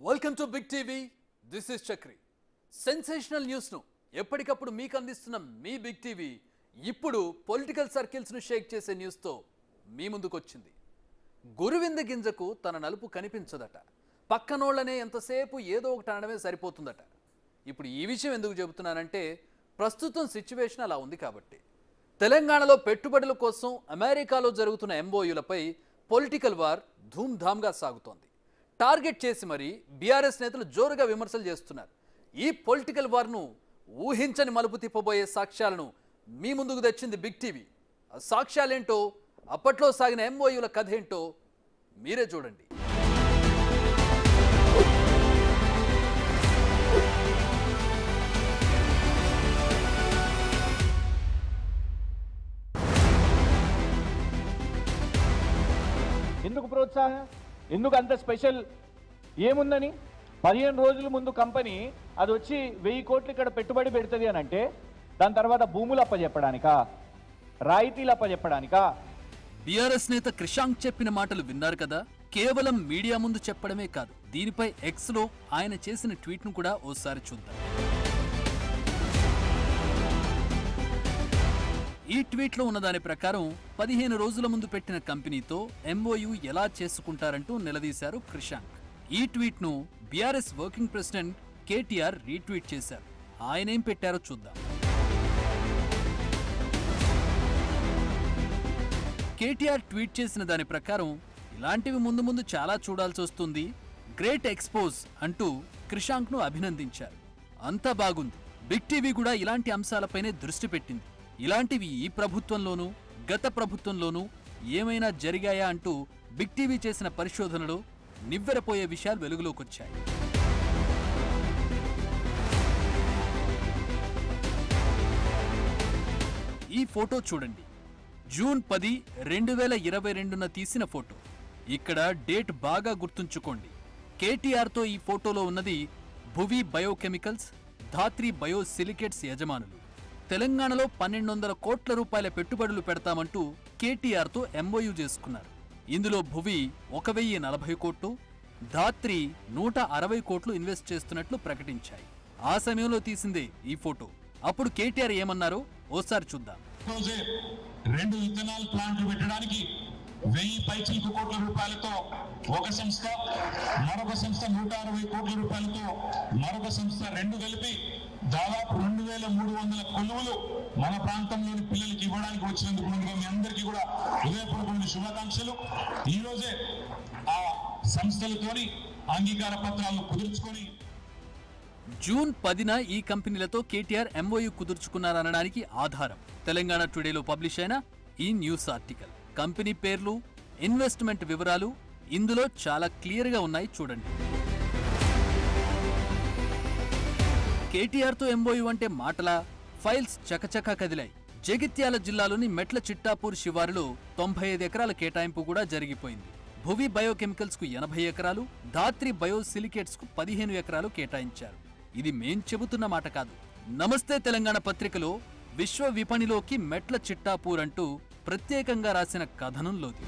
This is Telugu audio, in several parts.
Welcome to big TV this is Chakri sensational న్యూస్ను ఎప్పటికప్పుడు మీకు అందిస్తున్న మీ బిగ్ టీవీ ఇప్పుడు పొలిటికల్ సర్కిల్స్ను షేక్ చేసే న్యూస్తో మీ ముందుకు వచ్చింది గురువింద గింజకు తన నలుపు కనిపించదట పక్కనోళ్ళనే ఎంతసేపు ఏదో ఒకటి అనడమే సరిపోతుందట ఇప్పుడు ఈ విషయం ఎందుకు చెబుతున్నానంటే ప్రస్తుతం సిచ్యువేషన్ అలా ఉంది కాబట్టి తెలంగాణలో పెట్టుబడుల కోసం అమెరికాలో జరుగుతున్న ఎంఓయూలపై పొలిటికల్ వార్ ధూమ్ధామ్గా సాగుతోంది టార్గెట్ చేసి మరి బీఆర్ఎస్ నేతలు జోరుగా విమర్శలు చేస్తున్నారు ఈ పొలిటికల్ వార్ను ఊహించని మలుపు తిప్పబోయే సాక్ష్యాలను మీ ముందుకు తెచ్చింది బిగ్ టీవీ ఆ సాక్ష్యాలేంటో అప్పట్లో సాగిన ఎంఓయూల కథ ఏంటో మీరే చూడండి ఎందుకు ప్రోత్సాహం ఎందుకు అంత స్పెషల్ ఏముందని పదిహేను రోజుల ముందు కంపెనీ అది వచ్చి వెయ్యి కోట్లు ఇక్కడ పెట్టుబడి పెడుతుంది అని అంటే దాని తర్వాత భూములు అప్పచెప్పడానికా రాయితీలు అప్పచెప్పడానికా బీఆర్ఎస్ నేత క్రిషాంక్ చెప్పిన మాటలు విన్నారు కదా కేవలం మీడియా ముందు చెప్పడమే కాదు దీనిపై ఎక్స్ లో ఆయన చేసిన ట్వీట్ ను కూడా ఓసారి చూద్దాం ఈ ట్వీట్ లో ఉన్న దాని ప్రకారం పదిహేను రోజుల ముందు పెట్టిన కంపెనీతో ఎంఓయు ఎలా చేసుకుంటారంటూ నిలదీశారు క్రిషాంక్ ఈ ట్వీట్ ను BRS working president KTR retweet చేశారు ఆయనేం పెట్టారో చూద్దాం కేటీఆర్ ట్వీట్ చేసిన దాని ప్రకారం ఇలాంటివి ముందు ముందు చాలా చూడాల్సి వస్తుంది గ్రేట్ ఎక్స్పోజ్ అంటూ క్రిషాంక్ను అభినందించారు అంతా బాగుంది బిగ్ టీవీ కూడా ఇలాంటి అంశాలపైనే దృష్టి పెట్టింది ఇలాంటివి ఈ ప్రభుత్వంలోనూ గత ప్రభుత్వంలోనూ ఏమైనా జరిగాయా అంటూ బిగ్ టీవీ చేసిన పరిశోధనలో నివ్వెరపోయే విషయాలు వెలుగులోకొచ్చాయి ఈ ఫోటో చూడండి జూన్ పది రెండు వేల ఇరవై రెండున తీసిన ఫోటో ఇక్కడ డేట్ బాగా గుర్తుంచుకోండి కేటీఆర్తో ఈ ఫోటోలో ఉన్నది భువి బయోకెమికల్స్ ధాత్రి బయోసిలికేట్స్ యజమానులు తెలంగాణలో పన్నెండు వందల కోట్ల రూపాయల పెట్టుబడులు పెడతామంటూ కేటీఆర్తో ఎంఓయూ చేసుకున్నారు ఇందులో భువి ఒక వెయ్యి నలభై కోట్లు ధాత్రి నూట అరవై కోట్లు ఇన్వెస్ట్ చేస్తున్నట్లు ప్రకటించాయి ఆ సమయంలో తీసిందే ఈ ఫోటో అప్పుడు కేటీఆర్ ఏమన్నారో ఓసారి చూద్దాం రోజే రెండు ఇథనాల్ ప్లాంట్లు పెట్టడానికి వెయ్యి పైచిలకు కోట్ల రూపాయలతో ఒక సంస్థ మరొక సంస్థ నూట అరవై కోట్ల రూపాయలతో మరొక సంస్థ రెండు కలిపి దాదాపు రెండు వేల మూడు వందల కొలువులు మన ప్రాంతంలోని పిల్లలకి ఇవ్వడానికి వచ్చినందుకు ముందుగా మీ అందరికీ కూడా హృదయపూర్వకమైన శుభాకాంక్షలు ఈ రోజే ఆ సంస్థలతోని అంగీకార పత్రాలను కుదుర్చుకొని జూన్ పదిన ఈ కంపెనీలతో కేటీఆర్ ఎంఓయు కుదుర్చుకున్నారనడానికి ఆధారం తెలంగాణ టుడేలో పబ్లిష్ అయిన ఈ న్యూస్ ఆర్టికల్ కంపెనీ పేర్లు ఇన్వెస్ట్మెంట్ వివరాలు ఇందులో చాలా క్లియర్గా ఉన్నాయి చూడండి కేటీఆర్తో ఎంఓయు అంటే మాటలా ఫైల్స్ చకచకా కదిలాయి జగిత్యాల జిల్లాలోని మెట్ల చిట్టాపూర్ శివారులో తొంభై ఐదు ఎకరాల కేటాయింపు కూడా జరిగిపోయింది భువి బయోకెమికల్స్ కు ఎనభై ఎకరాలు ధాత్రి బయోసిలికేట్స్ కు పదిహేను ఎకరాలు కేటాయించారు ఇది మేం చెబుతున్న మాట కాదు నమస్తే తెలంగాణ పత్రికలో విశ్వ విపణిలోకి మెట్ల చిట్టాపూర్ అంటూ ప్రత్యేకంగా రాసిన కథనంలోది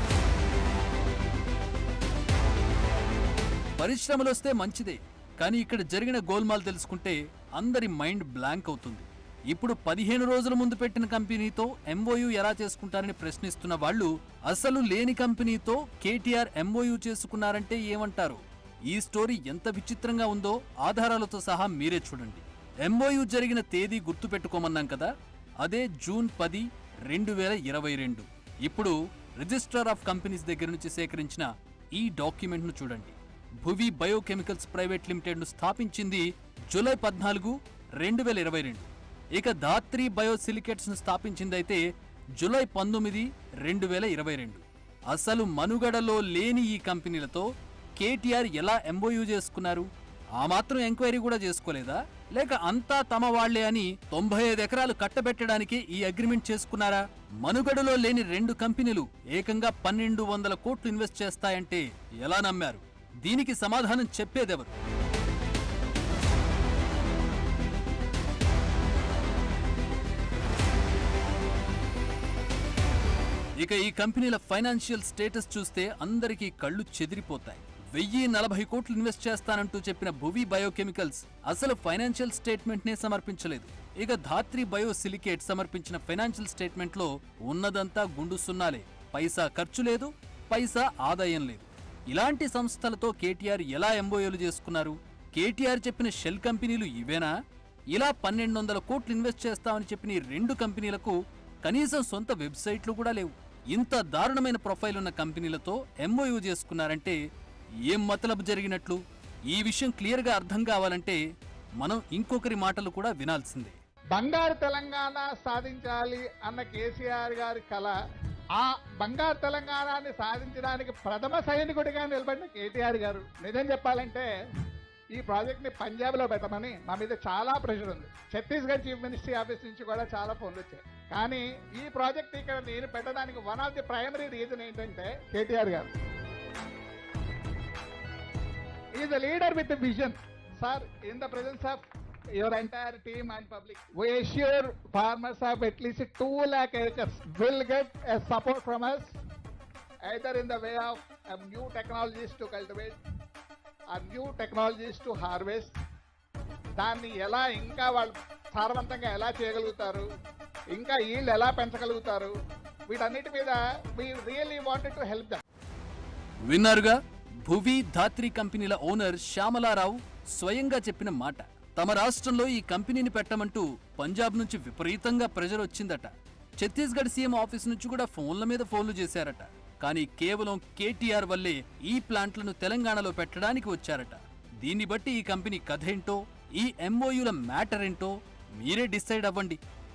పరిశ్రమలొస్తే మంచిదే కానీ ఇక్కడ జరిగిన గోల్మాల్ తెలుసుకుంటే అందరి మైండ్ బ్లాంక్ అవుతుంది ఇప్పుడు పదిహేను రోజుల ముందు పెట్టిన కంపెనీతో ఎంఓయూ ఎలా చేసుకుంటారని ప్రశ్నిస్తున్న వాళ్ళు అసలు లేని కంపెనీతో కేటీఆర్ ఎంఓయూ చేసుకున్నారంటే ఏమంటారు ఈ స్టోరీ ఎంత విచిత్రంగా ఉందో ఆధారాలతో సహా మీరే చూడండి ఎంఓయూ జరిగిన తేదీ గుర్తుపెట్టుకోమన్నాం కదా అదే జూన్ పది రెండు వేల ఇరవై రెండు ఇప్పుడు రిజిస్ట్రార్ ఆఫ్ కంపెనీస్ దగ్గర నుంచి సేకరించిన ఈ డాక్యుమెంట్ను చూడండి భువి బయోకెమికల్స్ ప్రైవేట్ లిమిటెడ్ను స్థాపించింది జూలై పద్నాలుగు రెండు వేల ఇరవై రెండు ఇక ధాత్రి బయోసిలికేట్స్ను స్థాపించిందైతే జూలై పంతొమ్మిది రెండు వేల ఇరవై రెండు అసలు మనుగడలో లేని ఈ కంపెనీలతో కేటీఆర్ ఎలా ఎంఓయూ చేసుకున్నారు ఆ మాత్రం ఎంక్వైరీ కూడా చేసుకోలేదా లేక అంతా తమ వాళ్లే అని తొంభై ఐదు ఎకరాలు కట్టబెట్టడానికి ఈ అగ్రిమెంట్ చేసుకున్నారా మనుగడలో లేని రెండు కంపెనీలు ఏకంగా పన్నెండు వందల కోట్లు ఇన్వెస్ట్ చేస్తాయంటే ఎలా నమ్మారు దీనికి సమాధానం చెప్పేదెవరు ఇక ఈ కంపెనీల ఫైనాన్షియల్ స్టేటస్ చూస్తే అందరికీ కళ్ళు చెదిరిపోతాయి వెయ్యి నలభై కోట్లు ఇన్వెస్ట్ చేస్తానంటూ చెప్పిన భువి బయోకెమికల్స్ అసలు ఫైనాన్షియల్ స్టేట్మెంట్ నే సమర్పించలేదు ఇక ధాత్రి బయో సిలికేట్ సమర్పించిన ఫైనాన్షియల్ స్టేట్మెంట్ లో ఉన్నదంతా గుండు సున్నాలే పైసా ఖర్చు లేదు పైసా ఆదాయం లేదు ఇలాంటి సంస్థలతో కేటీఆర్ ఎలా ఎంబోయోలు చేసుకున్నారు కేటీఆర్ చెప్పిన షెల్ కంపెనీలు ఇవేనా ఇలా పన్నెండు వందల కోట్లు ఇన్వెస్ట్ చేస్తామని చెప్పిన ఈ రెండు కంపెనీలకు కనీసం సొంత వెబ్సైట్లు కూడా లేవు ఇంత దారుణమైన ప్రొఫైల్ ఉన్న కంపెనీలతో ఎంఓయూ చేసుకున్నారంటే ఏం మతలబు జరిగినట్లు ఈ విషయం క్లియర్గా అర్థం కావాలంటే మనం ఇంకొకరి మాటలు కూడా వినాల్సిందే బంగారు తెలంగాణ సాధించాలి అన్న కేసీఆర్ గారి కళ ఆ బంగారు తెలంగాణని సాధించడానికి ప్రథమ సైనికుడిగా నిలబడిన కేటీఆర్ గారు నిజం చెప్పాలంటే ఈ ప్రాజెక్ట్ ని పంజాబ్ లో పెట్టమని మా మీద చాలా ప్రెషర్ ఉంది ఛత్తీస్గఢ్ చీఫ్ మినిస్ట్రీ ఆఫీస్ నుంచి కూడా చాలా ఫోన్లు వచ్చాయి కానీ ఈ ప్రాజెక్ట్ ఇక్కడ నేను పెట్టడానికి one of the primary reason ఏంటంటే కేటీఆర్ గారు is a leader with a vision. Sir, in the presence of your entire team and public, we assure farmers of at least 2 lakh acres will get a support from us, either in the way of um, new technologies to cultivate or new technologies to harvest. దాన్ని ఎలా ఇంకా వాళ్ళు సారవంతంగా ఎలా చేయగలుగుతారు ఇంకా ఈళ్ళు ఎలా పెంచగలుగుతారు వీటన్నిటి మీద we really wanted to help them విన్నారుగా భువి ధాత్రి కంపెనీల ఓనర్ శ్యామలారావు స్వయంగా చెప్పిన మాట తమ రాష్ట్రంలో ఈ కంపెనీని పెట్టమంటూ పంజాబ్ నుంచి విపరీతంగా ప్రెజర్ వచ్చిందట ఛత్తీస్గఢ్ సీఎం ఆఫీస్ నుంచి కూడా ఫోన్ల మీద ఫోన్లు చేశారట కానీ కేవలం కేటీఆర్ వల్లే ఈ ప్లాంట్లను తెలంగాణలో పెట్టడానికి వచ్చారట దీన్ని బట్టి ఈ కంపెనీ కథ ఏంటో ఈ ఎంఓయూల మ్యాటర్ ఏంటో మీరే డిసైడ్ అవ్వండి